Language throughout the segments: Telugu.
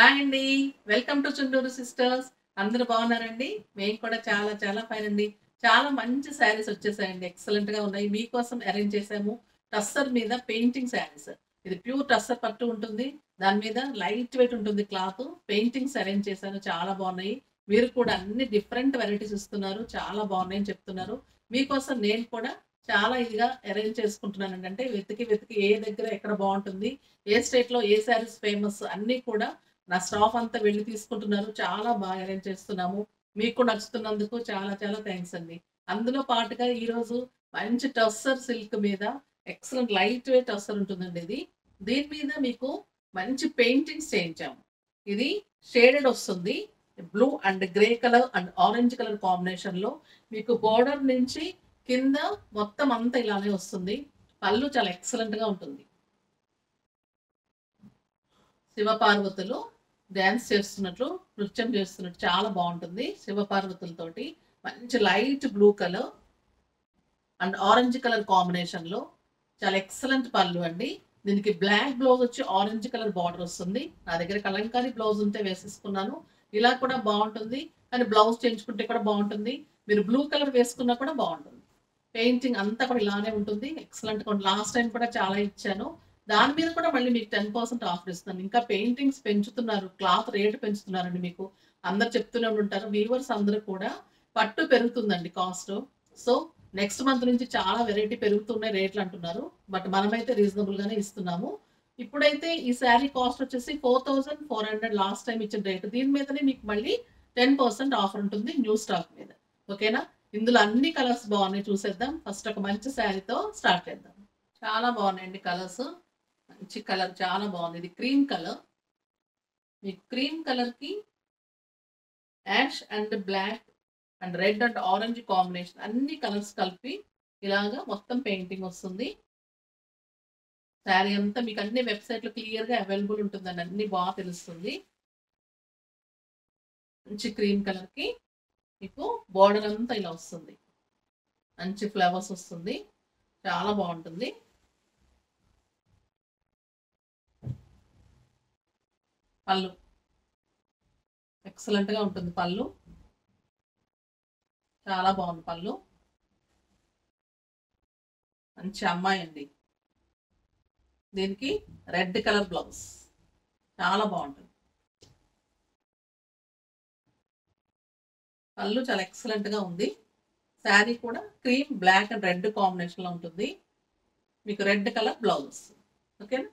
హాయ్ అండి వెల్కమ్ టు చుండూరు సిస్టర్స్ అందరూ బాగున్నారండి మేము కూడా చాలా చాలా ఫైన్ అండి చాలా మంచి శారీస్ వచ్చేసాయండి ఎక్సలెంట్ గా ఉన్నాయి మీకోసం అరేంజ్ చేసాము టస్సర్ మీద పెయింటింగ్ శారీస్ ఇది ప్యూర్ టస్సర్ పట్టు ఉంటుంది దాని మీద లైట్ వెయిట్ ఉంటుంది క్లాత్ పెయింటింగ్స్ అరేంజ్ చేశాను చాలా బాగున్నాయి మీరు కూడా అన్ని డిఫరెంట్ వెరైటీస్ ఇస్తున్నారు చాలా బాగున్నాయని చెప్తున్నారు మీకోసం నేను కూడా చాలా ఇదిగా అరేంజ్ చేసుకుంటున్నాను అంటే వెతికి వెతికి ఏ దగ్గర ఎక్కడ బాగుంటుంది ఏ స్టేట్ లో ఏ శారీస్ ఫేమస్ అన్ని కూడా నా స్టాఫ్ అంతా వెళ్ళి తీసుకుంటున్నారు చాలా బాగా అరేంజ్ చేస్తున్నాము మీకు నచ్చుతున్నందుకు చాలా చాలా థ్యాంక్స్ అండి అందులో పాటుగా ఈరోజు మంచి టస్సర్ సిల్క్ మీద ఎక్సలెంట్ లైట్ వెయిట్ టస్సర్ ఉంటుందండి ఇది దీని మీద మీకు మంచి పెయింటింగ్స్ చేయించాము ఇది షేడెడ్ వస్తుంది blue and grey colour and orange colour combination లో మీకు బోర్డర్ నుంచి కింద మొత్తం అంతా ఇలానే వస్తుంది పళ్ళు చాలా ఎక్సలెంట్ గా ఉంటుంది శివపార్వతులు డ్యాన్స్ చేస్తున్నట్లు నృత్యం చేస్తున్నట్టు చాలా బాగుంటుంది శివపార్వతులతోటి మంచి light blue colour and orange colour combination లో చాలా ఎక్సలెంట్ పళ్ళు అండి దీనికి బ్లాక్ బ్లౌజ్ వచ్చి ఆరెంజ్ కలర్ బార్డర్ వస్తుంది నా దగ్గర కలంకారీ బ్లౌజ్ ఉంటే వేసేసుకున్నాను ఇలా కూడా బాగుంటుంది కానీ బ్లౌజ్ చేయించుకుంటే కూడా బాగుంటుంది మీరు బ్లూ కలర్ వేసుకున్నా కూడా బాగుంటుంది పెయింటింగ్ అంతా కూడా ఇలానే ఉంటుంది ఎక్సలెంట్ లాస్ట్ టైం కూడా చాలా ఇచ్చాను దాని మీద కూడా మళ్ళీ మీకు టెన్ పర్సెంట్ ఆఫర్ ఇస్తున్నాను ఇంకా పెయింటింగ్స్ పెంచుతున్నారు క్లాత్ రేట్ పెంచుతున్నారండి మీకు అందరు చెప్తూనే ఉంటారు వీవర్స్ అందరూ కూడా పట్టు పెరుగుతుందండి కాస్ట్ సో నెక్స్ట్ మంత్ నుంచి చాలా వెరైటీ పెరుగుతున్నాయి రేట్లు అంటున్నారు బట్ మనమైతే రీజనబుల్ గానే ఇస్తున్నాము ఇప్పుడైతే ఈ శారీ కాస్ట్ వచ్చేసి four thousand four hundred last time ఇచ్చిన రేట్ దీని మీదనే మీకు మళ్ళీ టెన్ పర్సెంట్ ఆఫర్ ఉంటుంది న్యూ స్టాక్ మీద ఓకేనా ఇందులో అన్ని కలర్స్ బాగున్నాయి చూసేద్దాం ఫస్ట్ ఒక మంచి శారీతో స్టార్ట్ చేద్దాం చాలా బాగున్నాయండి కలర్స్ మంచి కలర్ చాలా బాగుంది ఇది క్రీమ్ కలర్ మీకు క్రీమ్ కలర్ కి ash and black and red and orange combination అన్ని కలర్స్ కలిపి ఇలాగా మొత్తం పెయింటింగ్ వస్తుంది శారీ అంతా మీకు అన్ని వెబ్సైట్లో క్లియర్గా అవైలబుల్ ఉంటుందండి అన్ని బాగా తెలుస్తుంది మంచి క్రీమ్ కలర్కి మీకు బార్డర్ అంతా ఇలా వస్తుంది మంచి ఫ్లవర్స్ వస్తుంది చాలా బాగుంటుంది పళ్ళు ఎక్సలెంట్గా ఉంటుంది పళ్ళు చాలా బాగుంది పళ్ళు మంచి అమ్మాయి అండి దీనికి రెడ్ కలర్ బ్లౌజ్ చాలా బాగుంటుంది పళ్ళు చాలా ఎక్సలెంట్గా ఉంది శారీ కూడా క్రీమ్ బ్లాక్ అండ్ రెడ్ కాంబినేషన్లో ఉంటుంది మీకు రెడ్ కలర్ బ్లౌజ్ ఓకేనా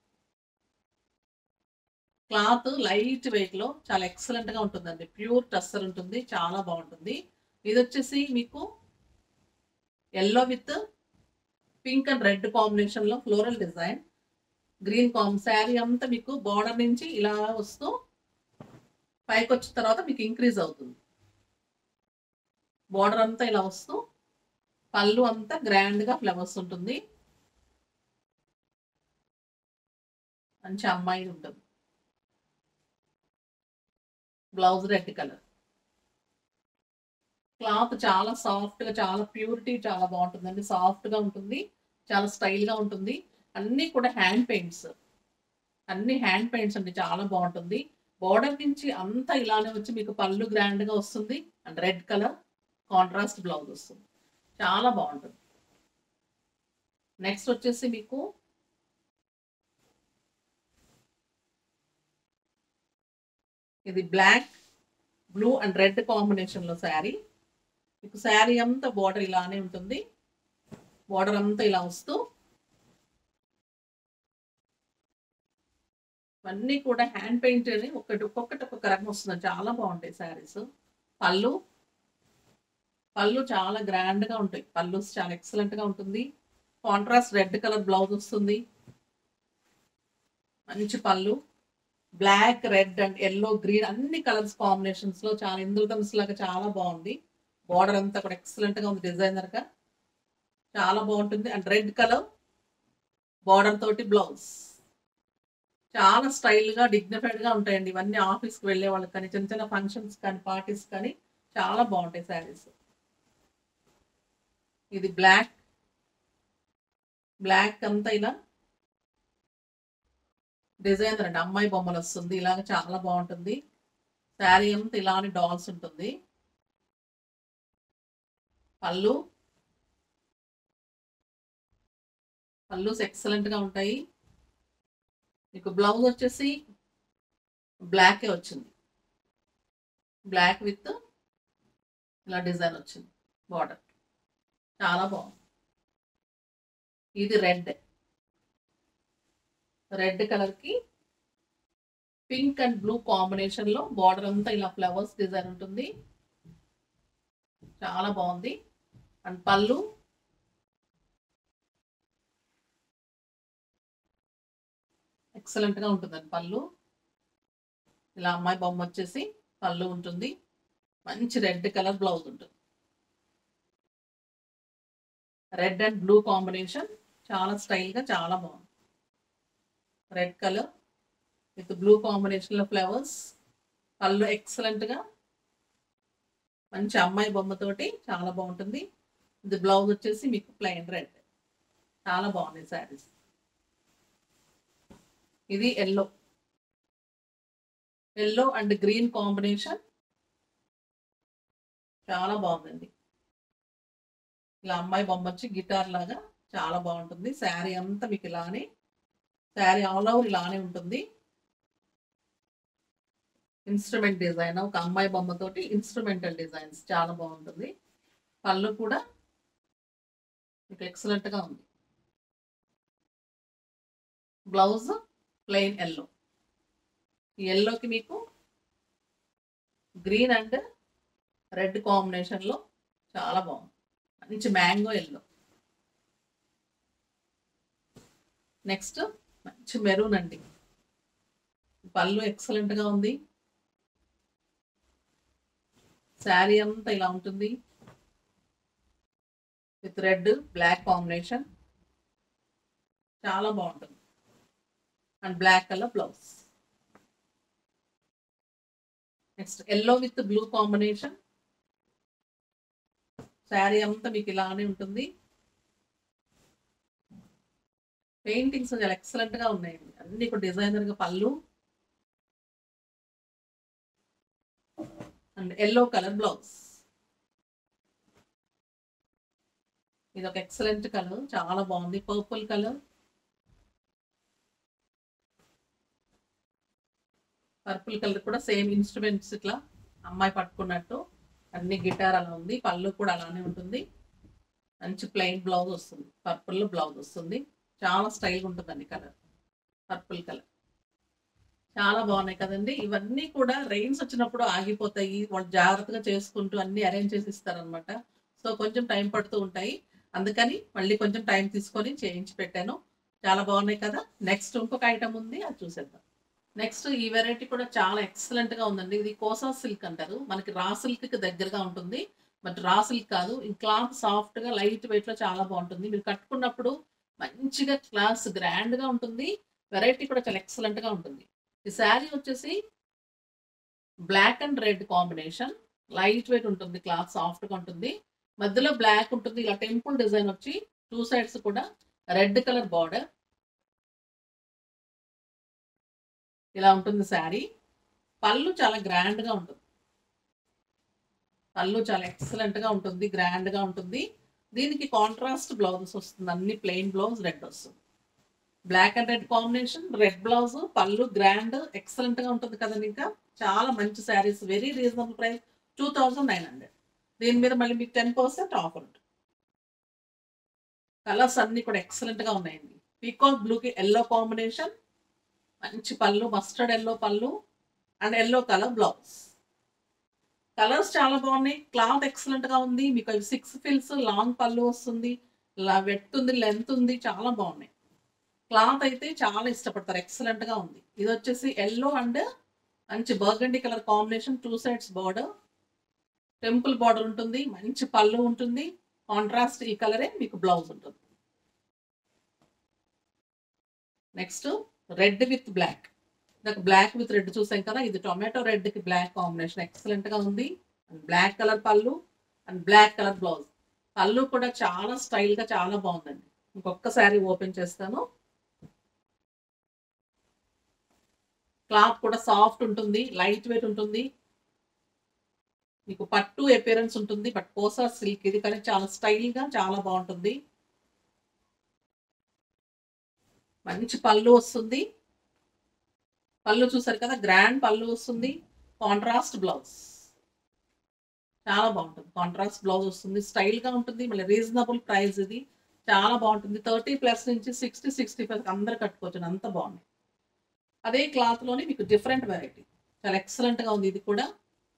క్లాత్ లైట్ వెయిట్లో చాలా ఎక్సలెంట్గా ఉంటుందండి ప్యూర్ టస్సర్ ఉంటుంది చాలా బాగుంటుంది ఇది వచ్చేసి మీకు yellow with pink and red కాంబినేషన్లో floral design green comb sari అంతా మీకు బార్డర్ నుంచి ఇలా వస్తూ పైకి వచ్చిన తర్వాత మీకు ఇంక్రీజ్ అవుతుంది బార్డర్ అంతా ఇలా వస్తూ పళ్ళు అంతా గ్రాండ్గా ఫ్లవర్స్ ఉంటుంది మంచి అమ్మాయి ఉంటుంది బ్లౌజ్ రెడ్ కలర్ క్లాత్ చాలా సాఫ్ట్ గా చాలా ప్యూరిటీ చాలా బాగుంటుందండి సాఫ్ట్ గా ఉంటుంది చాలా స్టైల్ గా ఉంటుంది అన్ని కూడా హ్యాండ్ పెయింట్స్ అన్ని హ్యాండ్ పెయింట్స్ అండి చాలా బాగుంటుంది బార్డర్ నుంచి అంతా ఇలానే వచ్చి మీకు పళ్ళు గ్రాండ్ గా వస్తుంది and red colour contrast blouse వస్తుంది చాలా బాగుంటుంది నెక్స్ట్ వచ్చేసి మీకు ఇది బ్లాక్ బ్లూ అండ్ రెడ్ కాంబినేషన్లో శారీ మీకు శారీ అంతా బార్డర్ ఇలానే ఉంటుంది బార్డర్ అంతా ఇలా వస్తూ అన్నీ కూడా హ్యాండ్ పెయింట్ అని ఒకటి ఒక్కొక్కటి ఒక్కొక్క రకం వస్తుంది చాలా బాగుంటాయి శారీస్ పళ్ళు పళ్ళు చాలా గ్రాండ్గా ఉంటాయి పళ్ళు చాలా ఎక్సలెంట్గా ఉంటుంది కాంట్రాస్ట్ రెడ్ కలర్ బ్లౌజ్ వస్తుంది మంచి పళ్ళు black red and yellow green అన్ని కలర్స్ కాంబినేషన్స్ లో చాలా ఇంద్రధనుస్ లాగా చాలా బాగుంది బార్డర్ అంతా కూడా ఎక్సలెంట్ గా ఉంది డిజైనర్ గా చాలా బాగుంటుంది అండ్ రెడ్ కలర్ బార్డర్ తోటి బ్లౌజ్ చాలా స్టైల్ గా డిగ్నిఫైడ్ గా ఉంటాయండి ఇవన్నీ ఆఫీస్కి వెళ్ళే వాళ్ళకి కానీ చిన్న చిన్న ఫంక్షన్స్ కానీ పార్టీస్ కానీ చాలా బాగుంటాయి శారీస్ ఇది బ్లాక్ బ్లాక్ అంతా ఇలా డిజైన్ అండి అమ్మాయి బొమ్మలు వస్తుంది ఇలాగ చాలా బాగుంటుంది శారీ అంతా ఇలానే డాల్స్ ఉంటుంది పళ్ళు పళ్ళుస్ ఎక్సలెంట్ గా ఉంటాయి మీకు బ్లౌజ్ వచ్చేసి బ్లాకే వచ్చింది బ్లాక్ విత్ ఇలా డిజైన్ వచ్చింది బార్డర్ చాలా బాగుంది ఇది రెడ్ రెడ్ కలర్ కి పింక్ అండ్ బ్లూ కాంబినేషన్ లో బార్డర్ అంతా ఇలా ఫ్లవర్స్ డిజైన్ ఉంటుంది చాలా బాగుంది అండ్ పళ్ళు ఎక్సలెంట్ గా ఉంటుందండి పళ్ళు ఇలా అమ్మాయి బొమ్మ వచ్చేసి పళ్ళు ఉంటుంది మంచి రెడ్ కలర్ బ్లౌజ్ ఉంటుంది రెడ్ అండ్ బ్లూ కాంబినేషన్ చాలా స్టైల్ గా చాలా బాగుంది red colour with blue combination లో ఫ్లవర్స్ పళ్ళు ఎక్సలెంట్ గా మంచి అమ్మాయి బొమ్మతోటి చాలా బాగుంటుంది ఇది బ్లౌజ్ వచ్చేసి మీకు ప్లెయిన్ రెడ్ చాలా బాగుంది శారీస్ ఇది yellow yellow and green combination చాలా బాగుందండి ఇలా అమ్మాయి బొమ్మ వచ్చి గిటార్ లాగా చాలా బాగుంటుంది శారీ అంతా మీకు ఇలానే శారీ ఆల్ ఓవర్ ఇలానే ఉంటుంది ఇన్స్ట్రుమెంట్ డిజైన్ ఒక అమ్మాయి బొమ్మతోటి ఇన్స్ట్రుమెంటల్ డిజైన్స్ చాలా బాగుంటుంది పళ్ళు కూడా మీకు ఎక్సలెంట్ గా ఉంది బ్లౌజ్ ప్లెయిన్ ఎల్లో ఈ ఎల్లోకి మీకు గ్రీన్ అండ్ రెడ్ కాంబినేషన్ లో చాలా బాగుంది మంచి మ్యాంగో ఎల్లో నెక్స్ట్ మంచి మెరూన్ అండి పళ్ళు ఎక్సలెంట్ గా ఉంది శారీ అంతా ఇలా ఉంటుంది విత్ రెడ్ బ్లాక్ కాంబినేషన్ చాలా బాగుంటుంది and black colour blouse next yellow with blue combination sari అంతా మీకు ఇలానే ఉంటుంది పెయింటింగ్స్ చాలా ఎక్సలెంట్ గా ఉన్నాయండి అన్ని కూడా డిజైనర్ గా పళ్ళు అండ్ ఎల్లో కలర్ బ్లౌజ్ ఇది ఒక ఎక్సలెంట్ కలర్ చాలా బాగుంది పర్పుల్ కలర్ పర్పుల్ కలర్ కూడా సేమ్ ఇన్స్ట్రుమెంట్స్ ఇట్లా అమ్మాయి పట్టుకున్నట్టు అన్ని గిటార్ అలా ఉంది పళ్ళు కూడా అలానే ఉంటుంది మంచి ప్లెయిన్ బ్లౌజ్ వస్తుంది పర్పుల్ బ్లౌజ్ వస్తుంది చాలా స్టైల్గా ఉంటుందండి కలర్ పర్పుల్ కలర్ చాలా బాగున్నాయి కదండి ఇవన్నీ కూడా రెయిన్స్ వచ్చినప్పుడు ఆగిపోతాయి వాళ్ళు జాగ్రత్తగా చేసుకుంటూ అన్ని అరేంజ్ చేసి ఇస్తారనమాట సో కొంచెం టైం పడుతూ ఉంటాయి అందుకని మళ్ళీ కొంచెం టైం తీసుకొని చేయించి పెట్టాను చాలా బాగున్నాయి కదా నెక్స్ట్ ఇంకొక ఐటమ్ ఉంది అది చూసేద్దాం నెక్స్ట్ ఈ వెరైటీ కూడా చాలా ఎక్సలెంట్ గా ఉందండి ఇది కోసా సిల్క్ అంటారు మనకి రా సిల్క్ కి దగ్గరగా ఉంటుంది బట్ రా సిల్క్ కాదు ఈ క్లాత్ సాఫ్ట్ గా లైట్ వెయిట్ లో చాలా బాగుంటుంది మీరు కట్టుకున్నప్పుడు మంచిగా క్లాస్ గ్రాండ్ గా ఉంటుంది వెరైటీ కూడా చాలా ఎక్సలెంట్ గా ఉంటుంది ఈ శారీ వచ్చేసి black and red combination light weight ఉంటుంది క్లాత్ సాఫ్ట్ గా ఉంటుంది మధ్యలో బ్లాక్ ఉంటుంది ఇలా టెంపుల్ డిజైన్ వచ్చి టూ సైడ్స్ కూడా రెడ్ కలర్ బార్డర్ ఇలా ఉంటుంది శారీ పళ్ళు చాలా గ్రాండ్ గా ఉంటుంది పళ్ళు చాలా ఎక్సలెంట్ గా ఉంటుంది గ్రాండ్ గా ఉంటుంది దీనికి కాంట్రాస్ట్ బ్లౌజెస్ వస్తుంది అన్ని ప్లెయిన్ బ్లౌజ్ రెడ్ వస్తుంది black and red combination red blouse పళ్ళు గ్రాండ్ ఎక్సలెంట్ గా ఉంటుంది కదండి ఇంకా చాలా మంచి saris very reasonable price two thousand nine hundred దీని మీద మళ్ళీ మీకు టెన్ పర్సెంట్ ఆఫర్ ఉంటుంది కలర్స్ అన్ని కూడా ఎక్సలెంట్ గా ఉన్నాయండి పీకాక్ బ్లూకి ఎల్లో కాంబినేషన్ మంచి పళ్ళు మస్టర్డ్ ఎల్లో పళ్ళు and yellow colour blouse colours చాలా బాగున్నాయి క్లాత్ ఎక్సలెంట్ గా ఉంది మీకు సిక్స్ ఫిల్స్ లాంగ్ పళ్ళు వస్తుంది వెట్ ఉంది లెంత్ ఉంది చాలా బాగున్నాయి క్లాత్ అయితే చాలా ఇష్టపడతారు ఎక్సలెంట్ గా ఉంది ఇది వచ్చేసి ఎల్లో అండ్ మంచి burgundy colour combination two sides border temple border ఉంటుంది మంచి పళ్ళు ఉంటుంది కాంట్రాస్ట్ ఈ కలరే మీకు బ్లౌజ్ ఉంటుంది నెక్స్ట్ రెడ్ విత్ బ్లాక్ నాకు బ్లాక్ విత్ రెడ్ చూసాం కదా ఇది టొమాటో రెడ్ కి బ్లాక్ కాంబినేషన్ ఎక్సలెంట్ గా ఉంది అండ్ బ్లాక్ కలర్ పళ్ళు అండ్ బ్లాక్ కలర్ బ్లౌజ్ పళ్ళు కూడా చాలా స్టైల్ గా చాలా బాగుందండి ఇంకొక శారీ ఓపెన్ చేస్తాను క్లాత్ కూడా సాఫ్ట్ ఉంటుంది లైట్ వెయిట్ ఉంటుంది మీకు పట్టు అపియరెన్స్ ఉంటుంది బట్ కోసా సిల్క్ ఇది కానీ చాలా స్టైల్గా చాలా బాగుంటుంది మంచి పళ్ళు వస్తుంది పళ్ళు చూసారు కదా గ్రాండ్ పళ్ళు వస్తుంది కాంట్రాస్ట్ బ్లౌజ్ చాలా బాగుంటుంది కాంట్రాస్ట్ బ్లౌజ్ వస్తుంది స్టైల్గా ఉంటుంది మళ్ళీ రీజనబుల్ ప్రైస్ ఇది చాలా బాగుంటుంది థర్టీ ప్లస్ నుంచి సిక్స్టీ సిక్స్టీ ఫైవ్ అందరు కట్టుకోవచ్చు అంత బాగుంది అదే క్లాత్లోనే మీకు డిఫరెంట్ వెరైటీ చాలా ఎక్సలెంట్గా ఉంది ఇది కూడా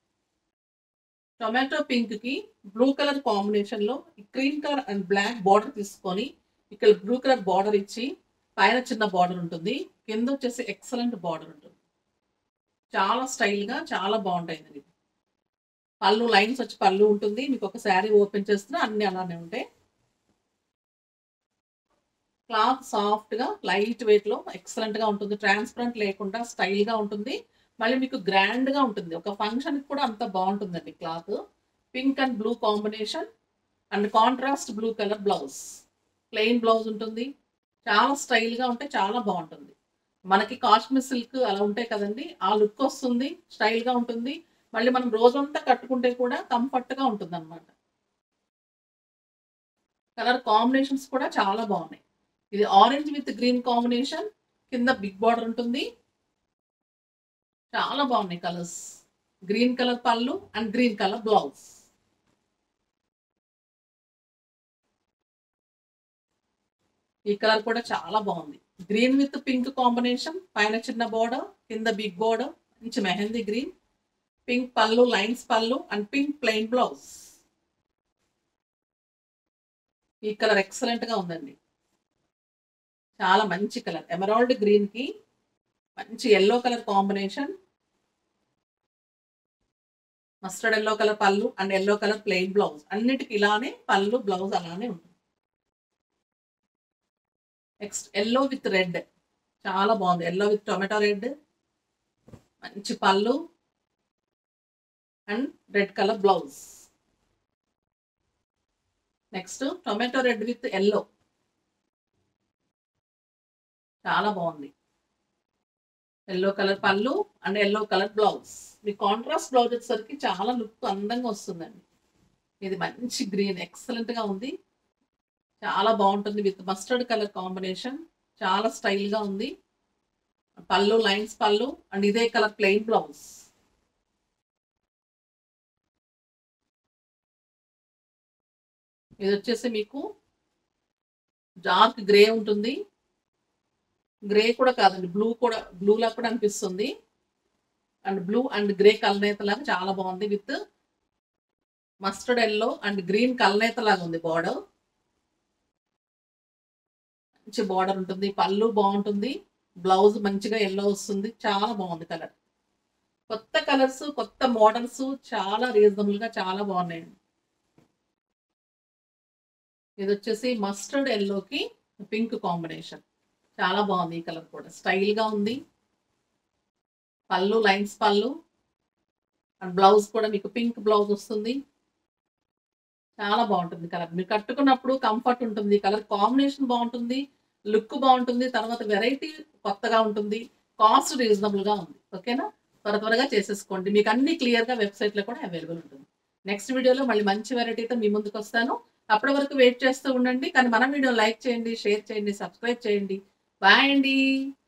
టొమాటో పింక్కి బ్లూ కలర్ కాంబినేషన్లో cream colour and black border తీసుకొని ఇక్కడ బ్లూ కలర్ బార్డర్ ఇచ్చి పైన చిన్న బార్డర్ ఉంటుంది కింద వచ్చేసి ఎక్సలెంట్ బార్డర్ ఉంటుంది చాలా స్టైల్గా చాలా బాగుంటాయి ఇది పళ్ళు లైన్స్ వచ్చి పళ్ళు ఉంటుంది మీకు ఒక శారీ ఓపెన్ చేస్తున్నా అన్ని అలానే ఉంటాయి క్లాత్ సాఫ్ట్గా లైట్ వెయిట్లో ఎక్సలెంట్గా ఉంటుంది ట్రాన్స్పరెంట్ లేకుండా స్టైల్గా ఉంటుంది మళ్ళీ మీకు గ్రాండ్గా ఉంటుంది ఒక ఫంక్షన్కి కూడా అంత బాగుంటుందండి cloth pink and blue combination and contrast blue colour blouse plain blouse ఉంటుంది చాలా స్టైల్గా ఉంటే చాలా బాగుంటుంది మనకి కాశ్మీర్ సిల్క్ అలా ఉంటాయి కదండి ఆ లుక్ వస్తుంది స్టైల్గా ఉంటుంది మళ్ళీ మనం రోజంతా కట్టుకుంటే కూడా కంఫర్ట్గా ఉంటుంది అనమాట కలర్ కాంబినేషన్స్ కూడా చాలా బాగున్నాయి ఇది ఆరెంజ్ విత్ గ్రీన్ కాంబినేషన్ కింద బిగ్ బార్డర్ ఉంటుంది చాలా బాగున్నాయి కలర్స్ గ్రీన్ కలర్ పళ్ళు అండ్ గ్రీన్ కలర్ బ్లౌజ్ ఈ కలర్ కూడా చాలా బాగుంది గ్రీన్ విత్ పింక్ కాంబినేషన్ పైన చిన్న బోర్డర్ కింద బిగ్ బోర్డర్ మంచి మెహందీ గ్రీన్ పింక్ పళ్ళు లైన్స్ పళ్ళు అండ్ పింక్ ప్లెయిన్ బ్లౌజ్ ఈ కలర్ ఎక్సలెంట్ గా ఉందండి చాలా మంచి కలర్ ఎమరాల్డ్ గ్రీన్ కి మంచి yellow colour combination mustard yellow colour పళ్ళు and yellow colour plain blouse అన్నిటికి ఇలానే పళ్ళు బ్లౌజ్ అలానే ఉంటుంది నెక్స్ట్ ఎల్లో విత్ రెడ్ చాలా బాగుంది ఎల్లో విత్ టొమాటో రెడ్ మంచి పళ్ళు and red colour blouse next tomato red with yellow చాలా బాగుంది ఎల్లో కలర్ పళ్ళు అండ్ ఎల్లో కలర్ బ్లౌజ్ మీ కాంట్రాస్ట్ బ్లౌజ్ వచ్చేసరికి చాలా లుక్ అందంగా వస్తుందండి ఇది మంచి గ్రీన్ ఎక్సలెంట్ గా ఉంది చాలా బాగుంటుంది విత్ మస్టర్డ్ కలర్ కాంబినేషన్ చాలా స్టైల్ గా ఉంది పళ్ళు లైన్స్ పళ్ళు అండ్ ఇదే కలర్ ప్లెయిన్ బ్లౌజ్ ఇది వచ్చేసి మీకు డార్క్ గ్రే ఉంటుంది గ్రే కూడా కాదండి బ్లూ కూడా బ్లూ లా కూడా అనిపిస్తుంది అండ్ బ్లూ అండ్ గ్రే కలనేత లాగా చాలా బాగుంది with mustard yellow and green కలనేత లాగా ఉంది బార్డర్ మంచి బార్డర్ ఉంటుంది పళ్ళు బాగుంటుంది బ్లౌజ్ మంచిగా ఎల్లో వస్తుంది చాలా బాగుంది కలర్ కొత్త కలర్స్ కొత్త మోడల్స్ చాలా రీజనబుల్ గా చాలా బాగున్నాయండి ఇది వచ్చేసి మస్టర్డ్ ఎల్లోకి పింక్ కాంబినేషన్ చాలా బాగుంది ఈ కలర్ కూడా స్టైల్ గా ఉంది పళ్ళు లైన్స్ పళ్ళు అండ్ బ్లౌజ్ కూడా మీకు పింక్ బ్లౌజ్ వస్తుంది చాలా బాగుంటుంది కలర్ మీరు కట్టుకున్నప్పుడు కంఫర్ట్ ఉంటుంది కలర్ కాంబినేషన్ బాగుంటుంది లుక్ బాగుంటుంది తర్వాత వెరైటీ కొత్తగా ఉంటుంది కాస్ట్ రీజనబుల్ గా ఉంది ఓకేనా త్వర త్వరగా చేసేసుకోండి మీకు అన్ని క్లియర్ గా వెబ్సైట్ లో కూడా అవైలబుల్ ఉంటుంది నెక్స్ట్ వీడియోలో మళ్ళీ మంచి వెరైటీతో మీ ముందుకు వస్తాను అప్పటి వరకు వెయిట్ చేస్తూ ఉండండి కానీ మన వీడియో లైక్ చేయండి షేర్ చేయండి సబ్స్క్రైబ్ చేయండి బాయ్ అండి